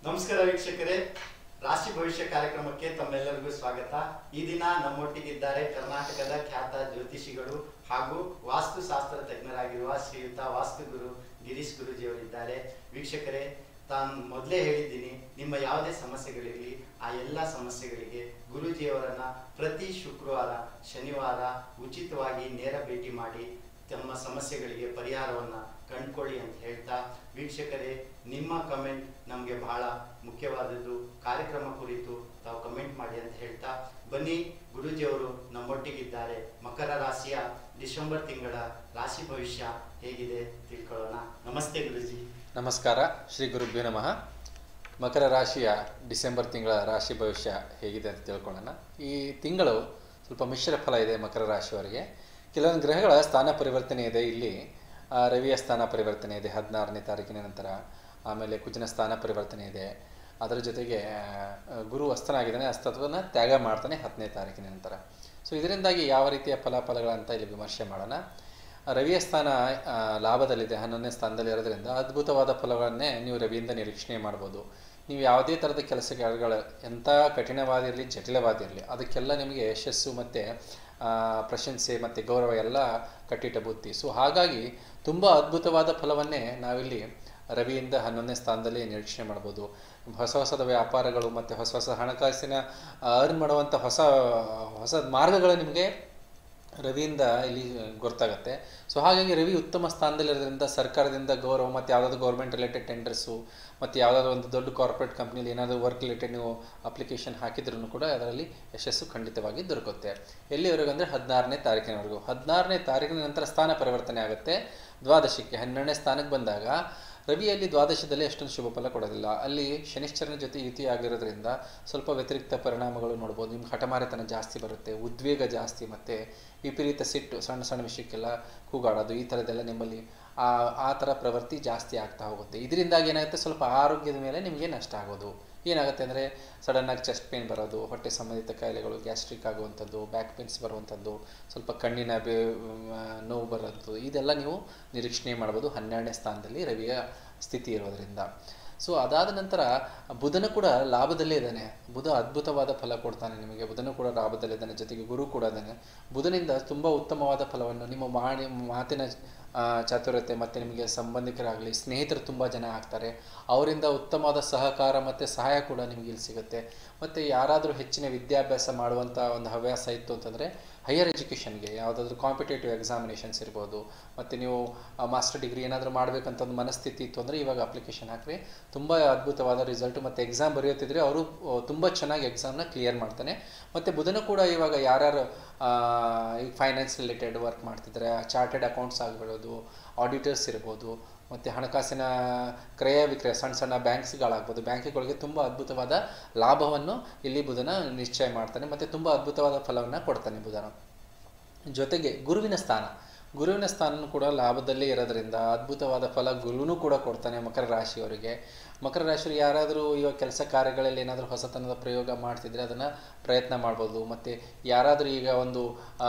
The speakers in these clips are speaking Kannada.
ನಮಸ್ಕಾರ ವೀಕ್ಷಕರೇ ರಾಶಿ ಭವಿಷ್ಯ ಕಾರ್ಯಕ್ರಮಕ್ಕೆ ತಮ್ಮೆಲ್ಲರಿಗೂ ಸ್ವಾಗತ ಈ ದಿನ ನಮ್ಮೊಟ್ಟಿಗಿದ್ದಾರೆ ಕರ್ನಾಟಕದ ಖ್ಯಾತ ಜ್ಯೋತಿಷಿಗಳು ಹಾಗೂ ವಾಸ್ತುಶಾಸ್ತ್ರ ತಜ್ಞರಾಗಿರುವ ಶ್ರೀಯುತ ವಾಸ್ತುಗುರು ಗಿರೀಶ್ ಗುರುಜಿಯವರಿದ್ದಾರೆ ವೀಕ್ಷಕರೇ ತಾನು ಮೊದಲೇ ಹೇಳಿದ್ದೀನಿ ನಿಮ್ಮ ಯಾವುದೇ ಸಮಸ್ಯೆಗಳಿರಲಿ ಆ ಎಲ್ಲ ಸಮಸ್ಯೆಗಳಿಗೆ ಗುರೂಜಿಯವರನ್ನ ಪ್ರತಿ ಶುಕ್ರವಾರ ಶನಿವಾರ ಉಚಿತವಾಗಿ ನೇರ ಭೇಟಿ ಮಾಡಿ ತಮ್ಮ ಸಮಸ್ಯೆಗಳಿಗೆ ಪರಿಹಾರವನ್ನ ಕಂಡುಕೊಳ್ಳಿ ಅಂತ ಹೇಳ್ತಾ ವೀಕ್ಷಕರೇ ನಿಮ್ಮ ಕಮೆಂಟ್ ನಮಗೆ ಬಹಳ ಮುಖ್ಯವಾದದ್ದು ಕಾರ್ಯಕ್ರಮ ಕುರಿತು ತಾವು ಕಮೆಂಟ್ ಮಾಡಿ ಅಂತ ಹೇಳ್ತಾ ಬನ್ನಿ ಗುರೂಜಿಯವರು ನಮ್ಮೊಟ್ಟಿಗಿದ್ದಾರೆ ಮಕರ ರಾಶಿಯ ಡಿಸೆಂಬರ್ ತಿಂಗಳ ರಾಶಿ ಭವಿಷ್ಯ ಹೇಗಿದೆ ತಿಳ್ಕೊಳ್ಳೋಣ ನಮಸ್ತೆ ಗುರುಜಿ ನಮಸ್ಕಾರ ಶ್ರೀ ಗುರುಭ್ಯೋ ನಮಃ ಮಕರ ರಾಶಿಯ ಡಿಸೆಂಬರ್ ತಿಂಗಳ ರಾಶಿ ಭವಿಷ್ಯ ಹೇಗಿದೆ ಅಂತ ತಿಳ್ಕೊಳ್ಳೋಣ ಈ ತಿಂಗಳು ಸ್ವಲ್ಪ ಮಿಶ್ರ ಫಲ ಇದೆ ಮಕರ ರಾಶಿಯವರಿಗೆ ಕೆಲವೊಂದು ಗ್ರಹಗಳ ಸ್ಥಾನ ಪರಿವರ್ತನೆ ಇದೆ ಇಲ್ಲಿ ಆ, ರವಿಯ ಸ್ಥಾನ ಪರಿವರ್ತನೆ ಇದೆ ಹದಿನಾರನೇ ತಾರೀಕಿನ ನಂತರ ಆಮೇಲೆ ಕುಜನ ಸ್ಥಾನ ಪರಿವರ್ತನೆ ಇದೆ ಅದರ ಜೊತೆಗೆ ಆ, ಗುರು ಅಸ್ತನಾಗಿದ್ದಾನೆ ಅಸ್ತತ್ವನ ತ್ಯಾಗ ಮಾಡ್ತಾನೆ ಹತ್ತನೇ ತಾರೀಕಿನ ನಂತರ ಸೊ ಇದರಿಂದಾಗಿ ಯಾವ ರೀತಿಯ ಫಲಾಫಲಗಳಂತ ಇಲ್ಲಿ ವಿಮರ್ಶೆ ಮಾಡೋಣ ರವಿಯ ಸ್ಥಾನ ಆ, ಲಾಭದಲ್ಲಿದೆ ಹನ್ನೊಂದನೇ ಸ್ಥಾನದಲ್ಲಿ ಇರೋದ್ರಿಂದ ಅದ್ಭುತವಾದ ಫಲಗಳನ್ನೇ ನೀವು ರವಿಯಿಂದ ನಿರೀಕ್ಷಣೆ ಮಾಡ್ಬೋದು ನೀವು ಯಾವುದೇ ಥರದ ಕೆಲಸಗಳು ಎಂಥ ಕಠಿಣವಾದಿರಲಿ ಜಟಿಲವಾದಿರಲಿ ಅದಕ್ಕೆಲ್ಲ ನಿಮಗೆ ಯಶಸ್ಸು ಮತ್ತು ಪ್ರಶಂಸೆ ಮತ್ತು ಗೌರವ ಎಲ್ಲ ಕಟ್ಟಿಟ್ಟ ಬುತ್ತಿ ಸೊ ಹಾಗಾಗಿ ತುಂಬ ಅದ್ಭುತವಾದ ಫಲವನ್ನೇ ನಾವಿಲ್ಲಿ ರವಿಯಿಂದ ಹನ್ನೊಂದನೇ ಸ್ಥಾನದಲ್ಲಿ ನಿರೀಕ್ಷಣೆ ಮಾಡ್ಬೋದು ಹೊಸ ಹೊಸದ ವ್ಯಾಪಾರಗಳು ಮತ್ತು ಹೊಸ ಹೊಸ ಹಣಕಾಸಿನ ಅರ್ನ್ ಮಾಡುವಂಥ ಹೊಸ ಹೊಸ ಮಾರ್ಗಗಳು ನಿಮಗೆ ರವಿಯಿಂದ ಇಲ್ಲಿ ಗೊತ್ತಾಗುತ್ತೆ ಸೊ ಹಾಗಾಗಿ ರವಿ ಉತ್ತಮ ಸ್ಥಾನದಲ್ಲಿರೋದ್ರಿಂದ ಸರ್ಕಾರದಿಂದ ಗೌರವ ಮತ್ತು ಯಾವುದಾದ್ರು ಗೌರ್ಮೆಂಟ್ ರಿಲೇಟೆಡ್ ಟೆಂಡರ್ಸು ಮತ್ತು ಯಾವುದಾದ್ರು ಒಂದು ದೊಡ್ಡ ಕಾರ್ಪೊರೇಟ್ ಕಂಪ್ನಿಲಿ ಏನಾದರೂ ವರ್ಕ್ ರಿಲೇಟೆಡ್ ನೀವು ಅಪ್ಲಿಕೇಶನ್ ಹಾಕಿದ್ರೂ ಕೂಡ ಅದರಲ್ಲಿ ಯಶಸ್ಸು ಖಂಡಿತವಾಗಿ ದೊರಕುತ್ತೆ ಎಲ್ಲಿವರೆಗೂ ಅಂದರೆ ಹದಿನಾರನೇ ತಾರೀಕಿನವರೆಗೂ ಹದಿನಾರನೇ ತಾರೀಕಿನ ನಂತರ ಸ್ಥಾನ ಪರಿವರ್ತನೆ ಆಗುತ್ತೆ ದ್ವಾದಶಕ್ಕೆ ಹನ್ನೆರಡನೇ ಸ್ಥಾನಕ್ಕೆ ಬಂದಾಗ ರವಿಯಲ್ಲಿ ದ್ವಾದಶದಲ್ಲಿ ಅಷ್ಟೊಂದು ಶುಭ ಫಲ ಕೊಡೋದಿಲ್ಲ ಅಲ್ಲಿ ಶನಿಶ್ಚರನ ಜೊತೆ ಯುತಿ ಆಗಿರೋದ್ರಿಂದ ಸ್ವಲ್ಪ ವ್ಯತಿರಿಕ್ತ ಪರಿಣಾಮಗಳು ನೋಡ್ಬೋದು ನಿಮ್ಗೆ ಹಠಮಾರಿತನ ಜಾಸ್ತಿ ಬರುತ್ತೆ ಉದ್ವೇಗ ಜಾಸ್ತಿ ಮತ್ತು ವಿಪರೀತ ಸಿಟ್ಟು ಸಣ್ಣ ಸಣ್ಣ ವಿಷಯಕ್ಕೆಲ್ಲ ಕೂಗಾಡೋದು ಈ ಥರದ್ದೆಲ್ಲ ನಿಮ್ಮಲ್ಲಿ ಆ ಆ ಥರ ಪ್ರವೃತ್ತಿ ಜಾಸ್ತಿ ಆಗ್ತಾ ಹೋಗುತ್ತೆ ಇದರಿಂದಾಗಿ ಏನಾಗುತ್ತೆ ಸ್ವಲ್ಪ ಆರೋಗ್ಯದ ಮೇಲೆ ನಿಮಗೆ ನಷ್ಟ ಆಗೋದು ಏನಾಗುತ್ತೆ ಅಂದರೆ ಸಡನ್ನಾಗಿ ಚೆಸ್ಟ್ ಪೇನ್ ಬರೋದು ಹೊಟ್ಟೆ ಸಂಬಂಧಿತ ಕಾಯಿಲೆಗಳು ಗ್ಯಾಸ್ಟ್ರಿಕ್ ಆಗುವಂಥದ್ದು ಬ್ಯಾಕ್ ಪೇನ್ಸ್ ಬರುವಂಥದ್ದು ಸ್ವಲ್ಪ ಕಣ್ಣಿನ ಬೇ ಆ, ನೋವು ಬರೋದು ಇದೆಲ್ಲ ನೀವು ನಿರೀಕ್ಷಣೆ ಮಾಡ್ಬೋದು ಹನ್ನೆರಡನೇ ಸ್ಥಾನದಲ್ಲಿ ರವಿಯ ಸ್ಥಿತಿ ಇರೋದರಿಂದ ಸೊ ಅದಾದ ನಂತರ ಬುಧನು ಕೂಡ ಲಾಭದಲ್ಲೇ ಇದ್ದಾನೆ ಬುಧ ಅದ್ಭುತವಾದ ಫಲ ಕೊಡ್ತಾನೆ ನಿಮಗೆ ಬುಧನು ಕೂಡ ಲಾಭದಲ್ಲಿದ್ದಾನೆ ಜೊತೆಗೆ ಗುರು ಕೂಡ ಇದ್ದಾನೆ ಬುಧನಿಂದ ತುಂಬ ಉತ್ತಮವಾದ ಫಲವನ್ನು ನಿಮ್ಮ ಮಾಡಿ ಮಾತಿನ ಆ, ಚಾತುರ್ಯತೆ ಮತ್ತು ನಿಮಗೆ ಸಂಬಂಧಿಕರಾಗಲಿ ಸ್ನೇಹಿತರು ತುಂಬ ಜನ ಆಗ್ತಾರೆ ಅವರಿಂದ ಉತ್ತಮವಾದ ಸಹಕಾರ ಮತ್ತು ಸಹಾಯ ಕೂಡ ನಿಮಗೆ ಇಲ್ಲಿ ಸಿಗುತ್ತೆ ಮತ್ತು ಯಾರಾದರೂ ಹೆಚ್ಚಿನ ವಿದ್ಯಾಭ್ಯಾಸ ಮಾಡುವಂಥ ಒಂದು ಹವ್ಯಾಸ ಇತ್ತು ಅಂತಂದರೆ ಹೈಯರ್ ಎಜುಕೇಷನ್ಗೆ ಯಾವುದಾದ್ರೂ ಕಾಂಪಿಟೇಟಿವ್ ಎಕ್ಸಾಮಿನೇಷನ್ಸ್ ಇರ್ಬೋದು ಮತ್ತು ನೀವು ಮಾಸ್ಟರ್ ಡಿಗ್ರಿ ಏನಾದರೂ ಮಾಡಬೇಕಂತ ಒಂದು ಮನಸ್ಥಿತಿ ಇತ್ತು ಅಂದರೆ ಇವಾಗ ಅಪ್ಲಿಕೇಶನ್ ಹಾಕ್ರಿ ತುಂಬ ಅದ್ಭುತವಾದ ರಿಸಲ್ಟು ಮತ್ತು ಎಕ್ಸಾಮ್ ಬರೆಯುತ್ತಿದ್ರೆ ಅವರು ತುಂಬ ಚೆನ್ನಾಗಿ ಎಕ್ಸಾಮ್ನ ಕ್ಲಿಯರ್ ಮಾಡ್ತಾನೆ ಮತ್ತು ಬುಧನು ಕೂಡ ಇವಾಗ ಯಾರ್ಯಾರು ಆ, ಈಗ ಫೈನಾನ್ಸ್ ರಿಲೇಟೆಡ್ ವರ್ಕ್ ಮಾಡ್ತಿದ್ದಾರೆ ಚಾರ್ಟೆಡ್ ಅಕೌಂಟ್ಸ್ ಆಗಿಬಿಡೋದು ಆಡಿಟರ್ಸ್ ಇರ್ಬೋದು ಮತ್ತು ಹಣಕಾಸಿನ ಕ್ರಯ ವಿಕ್ರಯ ಸಣ್ಣ ಸಣ್ಣ ಬ್ಯಾಂಕ್ಸ್ಗಳಾಗ್ಬೋದು ಬ್ಯಾಂಕ್ಗಳಿಗೆ ತುಂಬ ಅದ್ಭುತವಾದ ಲಾಭವನ್ನು ಇಲ್ಲಿ ಬುಧನ ನಿಶ್ಚಯ ಮಾಡ್ತಾನೆ ಮತ್ತು ತುಂಬ ಅದ್ಭುತವಾದ ಫಲವನ್ನು ಕೊಡ್ತಾನೆ ಬುಧನ ಜೊತೆಗೆ ಗುರುವಿನ ಸ್ಥಾನ ಗುರುವಿನ ಸ್ಥಾನನೂ ಕೂಡ ಲಾಭದಲ್ಲೇ ಇರೋದ್ರಿಂದ ಅದ್ಭುತವಾದ ಫಲ ಗುರುನೂ ಕೂಡ ಕೊಡ್ತಾನೆ ಮಕರ ರಾಶಿಯವರಿಗೆ ಮಕರ ರಾಶಿಯವರು ಯಾರಾದರೂ ಇವಾಗ ಕೆಲಸ ಕಾರ್ಯಗಳಲ್ಲಿ ಏನಾದರೂ ಹೊಸತನದ ಪ್ರಯೋಗ ಮಾಡ್ತಿದ್ರೆ ಅದನ್ನು ಪ್ರಯತ್ನ ಮಾಡ್ಬೋದು ಮತ್ತು ಯಾರಾದರೂ ಈಗ ಒಂದು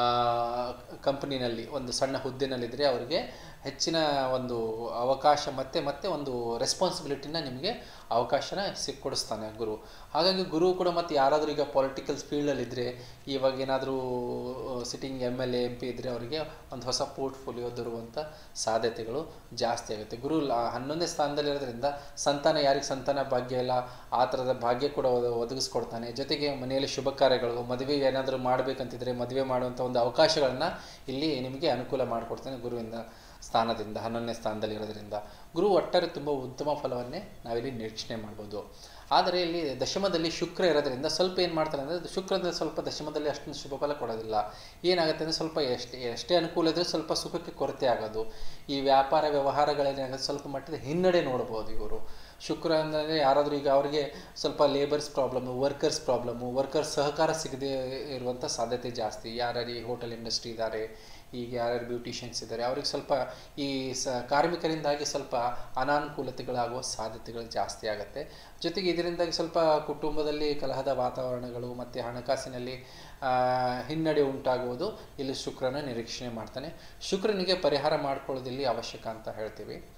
ಕಂಪನಿನಲ್ಲಿ ಒಂದು ಸಣ್ಣ ಹುದ್ದೆನಲ್ಲಿದ್ದರೆ ಅವರಿಗೆ ಹೆಚ್ಚಿನ ಒಂದು ಅವಕಾಶ ಮತ್ತು ಮತ್ತೆ ಒಂದು ರೆಸ್ಪಾನ್ಸಿಬಿಲಿಟಿನ ನಿಮಗೆ ಅವಕಾಶನ ಸಿಕ್ಕೊಡಿಸ್ತಾನೆ ಗುರು ಹಾಗಾಗಿ ಗುರು ಕೂಡ ಮತ್ತು ಯಾರಾದರೂ ಈಗ ಪೊಲಿಟಿಕಲ್ಸ್ ಫೀಲ್ಡಲ್ಲಿದ್ದರೆ ಇವಾಗ ಏನಾದರೂ sitting M L A M P ಇದ್ದರೆ ಅವರಿಗೆ ಒಂದು ಹೊಸ ಪೋರ್ಟ್ಫೋಲಿಯೋ ದೊರುವಂಥ ಸಾಧ್ಯತೆಗಳು ಜಾಸ್ತಿ ಆಗುತ್ತೆ ಗುರು ಲಾ- ಹನ್ನೊಂದನೇ ಸ್ಥಾನದಲ್ಲಿರೋದ್ರಿಂದ ಸಂತಾನ ಯಾರಿಗೆ ಸಂತಾನ ಭಾಗ್ಯ ಇಲ್ಲ ಆ ಥರದ ಭಾಗ್ಯ ಕೂಡ ಒದ- ಒದಗಿಸ್ಕೊಡ್ತಾನೆ ಜೊತೆಗೆ ಮನೆಯಲ್ಲಿ ಶುಭ ಕಾರ್ಯಗಳು ಮದುವೆ ಏನಾದರೂ ಮಾಡಬೇಕಂತಿದ್ರೆ ಮದುವೆ ಮಾಡುವಂಥ ಒಂದು ಅವಕಾಶಗಳನ್ನು ಇಲ್ಲಿ ನಿಮಗೆ ಅನುಕೂಲ ಮಾಡಿಕೊಡ್ತಾನೆ ಗುರುವಿಂದ ಸ್ಥಾನದಿಂದ ಹನ್ನೊಂದನೇ ಸ್ಥಾನದಲ್ಲಿ ಇರೋದ್ರಿಂದ ಗುರು ಒಟ್ಟಾರೆ ತುಂಬ ಉತ್ತಮ ಫಲವನ್ನೇ ನಾವಿಲ್ಲಿ ನಿರೀಕ್ಷಣೆ ಮಾಡ್ಬೋದು ಆದರೆ ಇಲ್ಲಿ ದಶಮದಲ್ಲಿ ಶುಕ್ರ ಇರೋದ್ರಿಂದ ಸ್ವಲ್ಪ ಏನು ಮಾಡ್ತಾನೆ ಅಂದರೆ ಶುಕ್ರದ ಸ್ವಲ್ಪ ದಶಮದಲ್ಲಿ ಅಷ್ಟೊಂದು ಶುಭ ಫಲ ಕೊಡೋದಿಲ್ಲ ಏನಾಗುತ್ತೆ ಅಂದರೆ ಸ್ವಲ್ಪ ಎಷ್ಟೇ ಎಷ್ಟೇ ಅನುಕೂಲ ಇದ್ದರೂ ಸ್ವಲ್ಪ ಸುಖಕ್ಕೆ ಕೊರತೆ ಆಗೋದು ಈ ವ್ಯಾಪಾರ ವ್ಯವಹಾರಗಳೇನಾಗುತ್ತೆ ಸ್ವಲ್ಪ ಮಟ್ಟದ ಹಿನ್ನಡೆ ನೋಡ್ಬೋದು ಇವರು ಶುಕ್ರ ಅಂದರೆ ಯಾರಾದರೂ ಈಗ ಅವರಿಗೆ ಸ್ವಲ್ಪ labours problem workers problem workers ಸಹಕಾರ ಸಿಗದೆ ಇರುವಂಥ ಸಾಧ್ಯತೆ ಜಾಸ್ತಿ ಯಾರ್ಯಾರು ಈ ಹೋಟೆಲ್ ಇಂಡಸ್ಟ್ರಿ ಇದ್ದಾರೆ ಈಗ ಯಾರ್ಯಾರು ಬ್ಯೂಟಿಷಿಯನ್ಸ್ ಇದ್ದಾರೆ ಅವ್ರಿಗೆ ಸ್ವಲ್ಪ ಈ ಸ ಕಾರ್ಮಿಕರಿಂದಾಗಿ ಸ್ವಲ್ಪ ಅನಾನುಕೂಲತೆಗಳಾಗುವ ಸಾಧ್ಯತೆಗಳು ಜಾಸ್ತಿ ಆಗುತ್ತೆ ಜೊತೆಗೆ ಇದರಿಂದಾಗಿ ಸ್ವಲ್ಪ ಕುಟುಂಬದಲ್ಲಿ ಕಲಹದ ವಾತಾವರಣಗಳು ಮತ್ತು ಹಣಕಾಸಿನಲ್ಲಿ ಆ, ಹಿನ್ನಡೆ ಉಂಟಾಗುವುದು ಇಲ್ಲಿ ಶುಕ್ರನ ನಿರೀಕ್ಷಣೆ ಮಾಡ್ತಾನೆ ಶುಕ್ರನಿಗೆ ಪರಿಹಾರ ಮಾಡ್ಕೊಳ್ಳೋದಿಲ್ಲಿ ಅವಶ್ಯಕ ಅಂತ ಹೇಳ್ತೀವಿ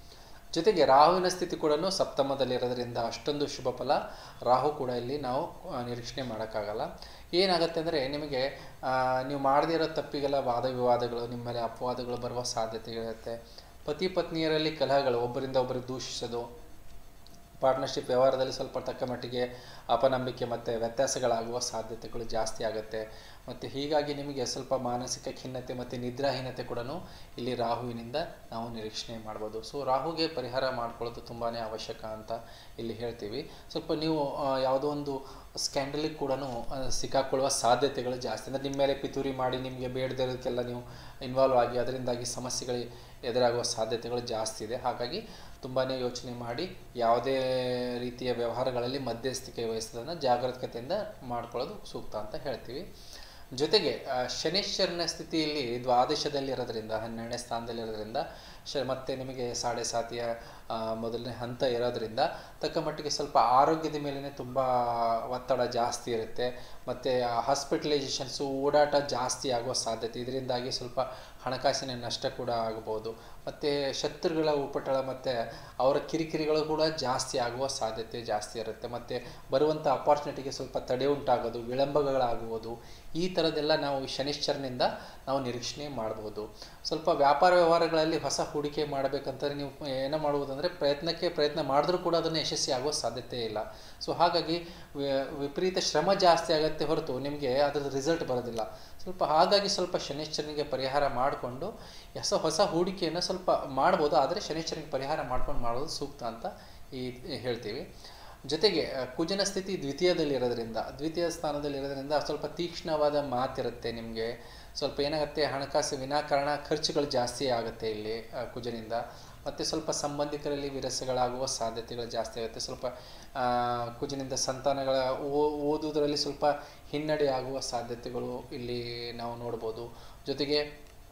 ಜೊತೆಗೆ ರಾಹುವಿನ ಸ್ಥಿತಿ ಕೂಡ ಸಪ್ತಮದಲ್ಲಿರೋದ್ರಿಂದ ಅಷ್ಟೊಂದು ಶುಭ ಫಲ ರಾಹು ಕೂಡ ಇಲ್ಲಿ ನಾವು ಆ, ನಿರೀಕ್ಷಣೆ ಮಾಡೋಕ್ಕಾಗಲ್ಲ ಏನಾಗುತ್ತೆ ಅಂದರೆ ನಿಮಗೆ ಆ, ನೀವು ಮಾಡದೇ ಇರೋ ತಪ್ಪಿಗೆಲ್ಲ ವಾದ ವಿವಾದಗಳು ನಿಮ್ಮ ಮೇಲೆ ಅಪವಾದಗಳು ಬರುವ ಸಾಧ್ಯತೆಗಳಿರುತ್ತೆ ಪತಿ ಪತ್ನಿಯರಲ್ಲಿ ಕಲಹಗಳು ಒಬ್ಬರಿಂದ ಒಬ್ಬರಿಗೆ ದೂಷಿಸೋದು ಪಾರ್ಟ್ನರ್ಶಿಪ್ ವ್ಯವಹಾರದಲ್ಲಿ ಸ್ವಲ್ಪ ತಕ್ಕ ಮಟ್ಟಿಗೆ ಅಪನಂಬಿಕೆ ಮತ್ತು ವ್ಯತ್ಯಾಸಗಳಾಗುವ ಸಾಧ್ಯತೆಗಳು ಜಾಸ್ತಿ ಆಗುತ್ತೆ ಮತ್ತು ಹೀಗಾಗಿ ನಿಮಗೆ ಸ್ವಲ್ಪ ಮಾನಸಿಕ ಖಿನ್ನತೆ ಮತ್ತು ನಿದ್ರಾಹೀನತೆ ಕೂಡ ಇಲ್ಲಿ ರಾಹುವಿನಿಂದ ನಾವು ನಿರೀಕ್ಷಣೆ ಮಾಡ್ಬೋದು ಸೊ ರಾಹುಗೆ ಪರಿಹಾರ ಮಾಡ್ಕೊಳ್ಳೋದು ತುಂಬಾ ಅವಶ್ಯಕ ಅಂತ ಇಲ್ಲಿ ಹೇಳ್ತೀವಿ ಸ್ವಲ್ಪ ನೀವು ಆ, ಯಾವುದೋ ಒಂದು ಸ್ಕ್ಯಾಂಡಲಿಗೆ ಕೂಡ ಸಿಕ್ಕಾಕೊಳ್ಳುವ ಸಾಧ್ಯತೆಗಳು ಜಾಸ್ತಿ ಅಂದರೆ ನಿಮ್ಮ ಮೇಲೆ ಪಿತೂರಿ ಮಾಡಿ ನಿಮಗೆ ಬೇಡದಿರೋದಕ್ಕೆಲ್ಲ ನೀವು ಇನ್ವಾಲ್ವ್ ಆಗಿ ಅದರಿಂದಾಗಿ ಸಮಸ್ಯೆಗಳು ಎದುರಾಗುವ ಸಾಧ್ಯತೆಗಳು ಜಾಸ್ತಿ ಇದೆ ಹಾಗಾಗಿ ತುಂಬಾ ಯೋಚನೆ ಮಾಡಿ ಯಾವುದೇ ರೀತಿಯ ವ್ಯವಹಾರಗಳಲ್ಲಿ ಮಧ್ಯಸ್ಥಿಕೆ ವಹಿಸೋದನ್ನು ಜಾಗರೂಕತೆಯಿಂದ ಮಾಡ್ಕೊಳ್ಳೋದು ಸೂಕ್ತ ಅಂತ ಹೇಳ್ತೀವಿ ಜೊತೆಗೆ ಆ, ಶನೀಶ್ವರನ ಸ್ಥಿತಿಯಲ್ಲಿ ದ್ವಾದಶದಲ್ಲಿ ಇರೋದ್ರಿಂದ ಹನ್ನೆರಡನೇ ಸ್ಥಾನದಲ್ಲಿ ಇರೋದ್ರಿಂದ ಶ ಮತ್ತು ನಿಮಗೆ ಸಾಡೆ ಸಾತಿಯ ಆ, ಮೊದಲನೇ ಹಂತ ಇರೋದ್ರಿಂದ ತಕ್ಕ ಮಟ್ಟಿಗೆ ಸ್ವಲ್ಪ ಆರೋಗ್ಯದ ಮೇಲೇ ತುಂಬ ಒತ್ತಡ ಜಾಸ್ತಿ ಇರುತ್ತೆ ಮತ್ತು ಹಾಸ್ಪಿಟಲೈಸೇಷನ್ಸು ಓಡಾಟ ಜಾಸ್ತಿ ಆಗುವ ಸಾಧ್ಯತೆ ಇದರಿಂದಾಗಿ ಸ್ವಲ್ಪ ಹಣಕಾಸಿನ ನಷ್ಟ ಕೂಡ ಆಗ್ಬೋದು ಮತ್ತು ಶತ್ರುಗಳ ಉಪಟಳ ಮತ್ತು ಅವರ ಕಿರಿಕಿರಿಗಳು ಕೂಡ ಜಾಸ್ತಿ ಆಗುವ ಸಾಧ್ಯತೆ ಜಾಸ್ತಿ ಇರುತ್ತೆ ಮತ್ತು ಬರುವಂಥ ಅಪಾರ್ಚುನಿಟಿಗೆ ಸ್ವಲ್ಪ ತಡೆ ಉಂಟಾಗೋದು ವಿಳಂಬಗಳಾಗುವುದು ಈ ಥರದ್ದೆಲ್ಲ ನಾವು ಈ ಶನಿಶ್ಚರನಿಂದ ನಾವು ನಿರೀಕ್ಷಣೆ ಮಾಡ್ಬೋದು ಸ್ವಲ್ಪ ವ್ಯಾಪಾರ ವ್ಯವಹಾರಗಳಲ್ಲಿ ಹೊಸ ಹೂಡಿಕೆ ಮಾಡಬೇಕಂತಂದ್ರೆ ನೀವು ಏನೋ ಮಾಡುವುದಂದರೆ ಪ್ರಯತ್ನಕ್ಕೆ ಪ್ರಯತ್ನ ಮಾಡಿದ್ರೂ ಕೂಡ ಅದನ್ನು ಯಶಸ್ವಿ ಆಗುವ ಸಾಧ್ಯತೆ ಇಲ್ಲ ಸೊ ಹಾಗಾಗಿ ವಿ- ವಿಪರೀತ ಶ್ರಮ ಜಾಸ್ತಿ ಆಗುತ್ತೆ ಹೊರತು ನಿಮಗೆ ಅದರ ರಿಸಲ್ಟ್ ಬರೋದಿಲ್ಲ ಸ್ವಲ್ಪ ಹಾಗಾಗಿ ಸ್ವಲ್ಪ ಶನಿಶ್ಚರನಿಗೆ ಪರಿಹಾರ ಮಾಡಿಕೊಂಡು ಹೊಸ ಹೊಸ ಹೂಡಿಕೆಯನ್ನು ಸ್ವಲ್ಪ ಮಾಡ್ಬೋದು ಆದರೆ ಶನಿಶ್ಚರನಿಗೆ ಪರಿಹಾರ ಮಾಡ್ಕೊಂಡು ಮಾಡೋದು ಸೂಕ್ತ ಅಂತ ಈ ಹೇಳ್ತೀವಿ ಜೊತೆಗೆ ಆ, ಕುಜನ ಸ್ಥಿತಿ ದ್ವಿತೀಯದಲ್ಲಿ ಇರೋದ್ರಿಂದ ದ್ವಿತೀಯ ಸ್ಥಾನದಲ್ಲಿ ಇರೋದ್ರಿಂದ ಸ್ವಲ್ಪ ತೀಕ್ಷ್ಣವಾದ ಮಾತಿರುತ್ತೆ ನಿಮಗೆ ಸ್ವಲ್ಪ ಏನಾಗುತ್ತೆ ಹಣಕಾಸು ವಿನಾಕಾರಣ ಖರ್ಚುಗಳು ಜಾಸ್ತಿ ಆಗುತ್ತೆ ಇಲ್ಲಿ ಆ, ಕುಜನಿಂದ ಮತ್ತು ಸ್ವಲ್ಪ ಸಂಬಂಧಿಕರಲ್ಲಿ ವಿರಸಗಳಾಗುವ ಸಾಧ್ಯತೆಗಳು ಜಾಸ್ತಿ ಆಗುತ್ತೆ ಸ್ವಲ್ಪ ಆ, ಕುಜನಿಂದ ಸಂತಾನಗಳ ಓ- ಓದುವುದರಲ್ಲಿ ಸ್ವಲ್ಪ ಹಿನ್ನಡೆ ಆಗುವ ಸಾಧ್ಯತೆಗಳು ಇಲ್ಲಿ ನಾವು ನೋಡ್ಬೋದು ಜೊತೆಗೆ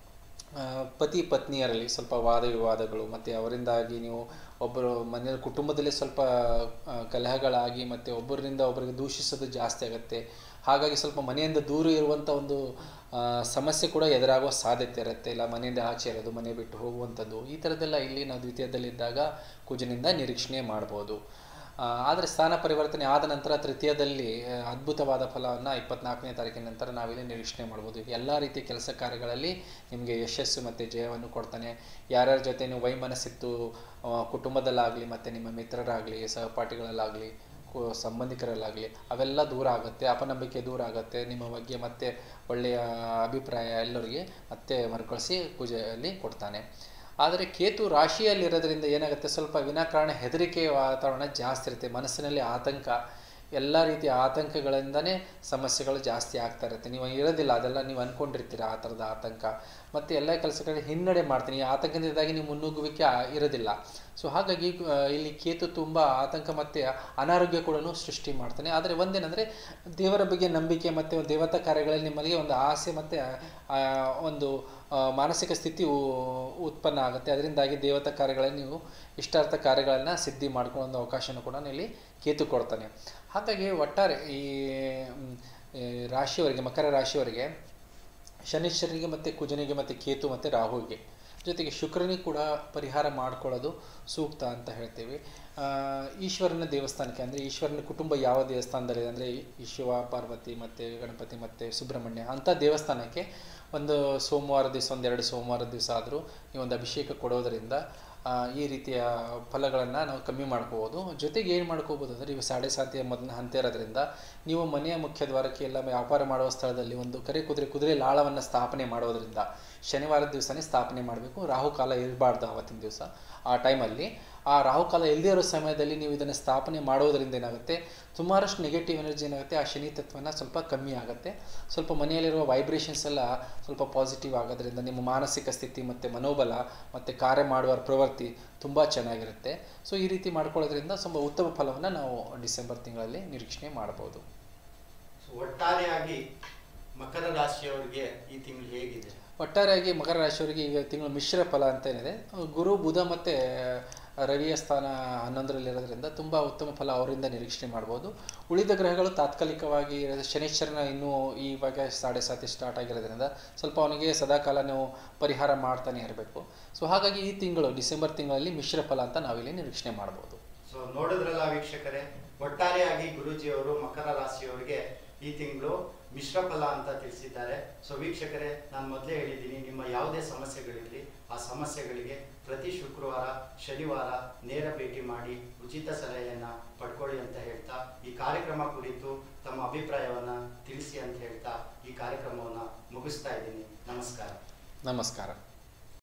ಆ, ಪತಿ ಪತ್ನಿಯರಲ್ಲಿ ಸ್ವಲ್ಪ ವಾದ ವಿವಾದಗಳು ಮತ್ತು ಅವರಿಂದಾಗಿ ನೀವು ಒಬ್ಬರು ಮನೆಯ ಕುಟುಂಬದಲ್ಲಿ ಸ್ವಲ್ಪ ಆ, ಕಲಹಗಳಾಗಿ ಮತ್ತು ಒಬ್ಬರಿಂದ ಒಬ್ಬರಿಗೆ ದೂಷಿಸೋದು ಜಾಸ್ತಿ ಆಗುತ್ತೆ ಹಾಗಾಗಿ ಸ್ವಲ್ಪ ಮನೆಯಿಂದ ದೂರ ಇರುವಂಥ ಒಂದು ಆ, ಸಮಸ್ಯೆ ಕೂಡ ಎದುರಾಗುವ ಸಾಧ್ಯತೆ ಇರುತ್ತೆ ಇಲ್ಲ ಮನೆಯಿಂದ ಆಚೆ ಇರೋದು ಮನೆ ಬಿಟ್ಟು ಹೋಗುವಂಥದ್ದು ಈ ಥರದ್ದೆಲ್ಲ ಇಲ್ಲಿ ನಾವು ದ್ವಿತೀಯದಲ್ಲಿದ್ದಾಗ ಕುಜನಿಂದ ನಿರೀಕ್ಷಣೆ ಮಾಡ್ಬೋದು ಆದರೆ ಸ್ಥಾನ ಪರಿವರ್ತನೆ ಆದ ನಂತರ ತೃತೀಯದಲ್ಲಿ ಆ, ಅದ್ಭುತವಾದ ಫಲವನ್ನು ಇಪ್ಪತ್ನಾಲ್ಕನೇ ತಾರೀಕಿನ ನಂತರ ನಾವಿಲ್ಲಿ ನಿರೀಕ್ಷಣೆ ಮಾಡ್ಬೋದು ಎಲ್ಲ ರೀತಿಯ ಕೆಲಸ ಕಾರ್ಯಗಳಲ್ಲಿ ನಿಮಗೆ ಯಶಸ್ಸು ಮತ್ತು ಜಯವನ್ನು ಕೊಡ್ತಾನೆ ಯಾರ್ಯಾರ ಜೊತೆ ನೀವು ವೈಮನಸ್ಸಿತ್ತು ಆ, ಕುಟುಂಬದಲ್ಲಾಗಲಿ ಮತ್ತು ನಿಮ್ಮ ಮಿತ್ರರಾಗಲಿ ಸಹಪಾಠಿಗಳಲ್ಲಾಗಲಿ ಕು- ಸಂಬಂಧಿಕರಲ್ಲಾಗಲಿ ಅವೆಲ್ಲ ದೂರ ಆಗುತ್ತೆ ಅಪನಂಬಿಕೆ ದೂರ ಆಗುತ್ತೆ ನಿಮ್ಮ ಬಗ್ಗೆ ಮತ್ತೆ ಒಳ್ಳೆಯ ಅಭಿಪ್ರಾಯ ಎಲ್ಲರಿಗೆ ಮತ್ತೆ ಮರುಕಳಿಸಿ ಪೂಜೆಯಲ್ಲಿ ಕೊಡ್ತಾನೆ ಆದರೆ ಕೇತು ರಾಶಿಯಲ್ಲಿರೋದ್ರಿಂದ ಏನಾಗುತ್ತೆ ಸ್ವಲ್ಪ ವಿನಾಕಾರಣ ಹೆದರಿಕೆ ವಾತಾವರಣ ಜಾಸ್ತಿ ಇರುತ್ತೆ ಮನಸ್ಸಿನಲ್ಲಿ ಆತಂಕ ಎಲ್ಲ ರೀತಿಯ ಆತಂಕಗಳಿಂದನೇ ಸಮಸ್ಯೆಗಳು ಜಾಸ್ತಿ ಆಗ್ತಾ ಇರುತ್ತೆ ನೀವು ಇರೋದಿಲ್ಲ ಅದೆಲ್ಲ ನೀವು ಅಂದ್ಕೊಂಡಿರ್ತೀರ ಆ ಥರದ ಆತಂಕ ಮತ್ತು ಎಲ್ಲ ಕೆಲಸಗಳಿಗೆ ಹಿನ್ನಡೆ ಮಾಡ್ತೀನಿ ಈ ಆತಂಕದಿಂದಾಗಿ ನೀವು ಮುನ್ನುಗ್ಗುವಿಕೆ ಆ- ಇರೋದಿಲ್ಲ ಸೊ ಹಾಗಾಗಿ ಆ, ಇಲ್ಲಿ ಕೇತು ತುಂಬ ಆತಂಕ ಮತ್ತು ಅನಾರೋಗ್ಯ ಕೂಡ ಸೃಷ್ಟಿ ಮಾಡ್ತಾನೆ ಆದರೆ ಒಂದೇನೆಂದರೆ ದೇವರ ಬಗ್ಗೆ ನಂಬಿಕೆ ಮತ್ತು ದೇವತಾ ಕಾರ್ಯಗಳಲ್ಲಿ ನಿಮ್ಮಲ್ಲಿ ಒಂದು ಆಸೆ ಮತ್ತು ಆ, ಒಂದು ಆ, ಮಾನಸಿಕ ಸ್ಥಿತಿ ಉ- ಉತ್ಪನ್ನ ಆಗುತ್ತೆ ಅದರಿಂದಾಗಿ ದೇವತಾ ಕಾರ್ಯಗಳಲ್ಲಿ ನೀವು ಇಷ್ಟಾರ್ಥ ಕಾರ್ಯಗಳನ್ನು ಸಿದ್ಧಿ ಮಾಡ್ಕೊಳ್ಳೋ ಒಂದು ಅವಕಾಶನೂ ಕೂಡ ಇಲ್ಲಿ ಕೇತು ಕೊಡ್ತಾನೆ ಹಾಗಾಗಿ ಒಟ್ಟಾರೆ ಈ ಮ್, ಈ ರಾಶಿಯವರಿಗೆ ಮಕರ ರಾಶಿಯವರಿಗೆ ಶನಿಶ್ಚರನಿಗೆ ಮತ್ತು ಕುಜನಿಗೆ ಮತ್ತು ಕೇತು ಮತ್ತು ರಾಹುವಿಗೆ ಜೊತೆಗೆ ಶುಕ್ರನಿಗೆ ಕೂಡ ಪರಿಹಾರ ಮಾಡ್ಕೊಳ್ಳೋದು ಸೂಕ್ತ ಅಂತ ಹೇಳ್ತೀವಿ ಆ, ಈಶ್ವರನ ದೇವಸ್ಥಾನಕ್ಕೆ ಅಂದರೆ ಈಶ್ವರನ ಕುಟುಂಬ ಯಾವ ದೇವಸ್ಥಾನದಲ್ಲಿದೆ ಅಂದರೆ ಈ ಶಿವ ಪಾರ್ವತಿ ಮತ್ತು ಗಣಪತಿ ಮತ್ತು ಸುಬ್ರಹ್ಮಣ್ಯ ಅಂಥ ದೇವಸ್ಥಾನಕ್ಕೆ ಒಂದು ಸೋಮವಾರ ದಿವಸ ಒಂದೆರಡು ಸೋಮವಾರ ದಿವಸ ಆದರೂ ಈ ಒಂದು ಅಭಿಷೇಕ ಕೊಡೋದರಿಂದ ಆ, ಈ ರೀತಿಯ ಫಲಗಳನ್ನು ನಾವು ಕಮ್ಮಿ ಮಾಡ್ಕೋಬೋದು ಜೊತೆಗೆ ಏನು ಮಾಡ್ಕೋಬೋದು ಅಂದರೆ ಇವು ಸಾಡೆ ಸಾತಿಯ ಮೊದಲ ಹಂತ ಇರೋದ್ರಿಂದ ನೀವು ಮನೆಯ ಮುಖ್ಯ ದ್ವಾರಕ್ಕೆ ಎಲ್ಲ ವ್ಯಾಪಾರ ಮಾಡುವ ಸ್ಥಳದಲ್ಲಿ ಒಂದು ಕರೆ ಕುದುರೆ ಕುದುರೆ ಲಾಳವನ್ನು ಸ್ಥಾಪನೆ ಮಾಡೋದ್ರಿಂದ ಶನಿವಾರದ ದಿವಸನೇ ಸ್ಥಾಪನೆ ಮಾಡಬೇಕು ರಾಹುಕಾಲ ಇರಬಾರ್ದು ಆವತ್ತಿನ ದಿವಸ ಆ ಟೈಮಲ್ಲಿ ಆ ರಾಹುಕಾಲ ಇಲ್ಲದೇ ಇರೋ ಸಮಯದಲ್ಲಿ ನೀವು ಇದನ್ನು ಸ್ಥಾಪನೆ ಮಾಡೋದರಿಂದ ಏನಾಗುತ್ತೆ ಸುಮಾರಷ್ಟು ನೆಗೆಟಿವ್ ಎನರ್ಜಿ ಏನಾಗುತ್ತೆ ಆ ಶನಿ ತತ್ವನ ಸ್ವಲ್ಪ ಕಮ್ಮಿ ಆಗುತ್ತೆ ಸ್ವಲ್ಪ ಮನೆಯಲ್ಲಿರುವ ವೈಬ್ರೇಷನ್ಸ್ ಎಲ್ಲ ಸ್ವಲ್ಪ ಪಾಸಿಟಿವ್ ಆಗೋದ್ರಿಂದ ನಿಮ್ಮ ಮಾನಸಿಕ ಸ್ಥಿತಿ ಮತ್ತು ಮನೋಬಲ ಮತ್ತು ಕಾರ್ಯ ಮಾಡುವ ಪ್ರವೃತ್ತಿ ತುಂಬ ಚೆನ್ನಾಗಿರುತ್ತೆ ಸೊ ಈ ರೀತಿ ಮಾಡ್ಕೊಳ್ಳೋದ್ರಿಂದ ಸ್ವಲ್ಪ ಉತ್ತಮ ಫಲವನ್ನು ನಾವು ಡಿಸೆಂಬರ್ ತಿಂಗಳಲ್ಲಿ ನಿರೀಕ್ಷಣೆ ಮಾಡ್ಬೋದು ಸೊ ಒಟ್ಟಾರೆಯಾಗಿ ಮಕರ ರಾಶಿಯವರಿಗೆ ಈ ತಿಂಗಳು ಹೇಗಿದೆ ಒಟ್ಟಾರೆಯಾಗಿ ಮಕರ ರಾಶಿಯವರಿಗೆ ಈಗ ತಿಂಗಳು ಮಿಶ್ರ ಫಲ ಅಂತ ಏನಿದೆ ಗುರು ಬುಧ ಮತ್ತು ರವಿಯ ಸ್ಥಾನ ಹನ್ನೊಂದರಲ್ಲಿರೋದ್ರಿಂದ ತುಂಬ ಉತ್ತಮ ಫಲ ಅವರಿಂದ ನಿರೀಕ್ಷಣೆ ಮಾಡ್ಬೋದು ಉಳಿದ ಗ್ರಹಗಳು ತಾತ್ಕಾಲಿಕವಾಗಿ ಇರೋದು ಶನಿಶ್ಚರನ ಇನ್ನೂ ಇವಾಗ ಸಾಡೆ ಸಾತಿ ಸ್ಟಾರ್ಟ್ ಆಗಿರೋದ್ರಿಂದ ಸ್ವಲ್ಪ ಅವನಿಗೆ ಸದಾಕಾಲ ನೀವು ಪರಿಹಾರ ಮಾಡ್ತಾನೆ ಇರಬೇಕು ಸೊ ಹಾಗಾಗಿ ಈ ತಿಂಗಳು ಡಿಸೆಂಬರ್ ತಿಂಗಳಲ್ಲಿ ಮಿಶ್ರ ಫಲ ಅಂತ ನಾವಿಲ್ಲಿ ನಿರೀಕ್ಷಣೆ ಮಾಡ್ಬೋದು ಸೊ ನೋಡಿದ್ರಲ್ಲ ವೀಕ್ಷಕರೇ ಒಟ್ಟಾರೆಯಾಗಿ ಗುರೂಜಿಯವರು ಮಕರ ರಾಶಿಯವರಿಗೆ ಈ ತಿಂಗಳು ಮಿಶ್ರ ಫಲ ಅಂತ ತಿಳಿಸಿದ್ದಾರೆ ಸೊ ವೀಕ್ಷಕರೇ ನಾನು ಮೊದಲೇ ಹೇಳಿದ್ದೀನಿ ನಿಮ್ಮ ಯಾವುದೇ ಸಮಸ್ಯೆಗಳಿರಲಿ ಆ ಸಮಸ್ಯೆಗಳಿಗೆ ಪ್ರತಿ ಶುಕ್ರವಾರ ಶನಿವಾರ ನೇರ ಭೇಟಿ ಮಾಡಿ ಉಚಿತ ಸಲಹೆಯನ್ನ ಪಡ್ಕೊಳ್ಳಿ ಅಂತ ಹೇಳ್ತಾ ಈ ಕಾರ್ಯಕ್ರಮ ಕುರಿತು ತಮ್ಮ ಅಭಿಪ್ರಾಯವನ್ನ ತಿಳಿಸಿ ಅಂತ ಹೇಳ್ತಾ ಈ ಕಾರ್ಯಕ್ರಮವನ್ನ ಮುಗಿಸ್ತಾ ಇದ್ದೀನಿ ನಮಸ್ಕಾರ ನಮಸ್ಕಾರ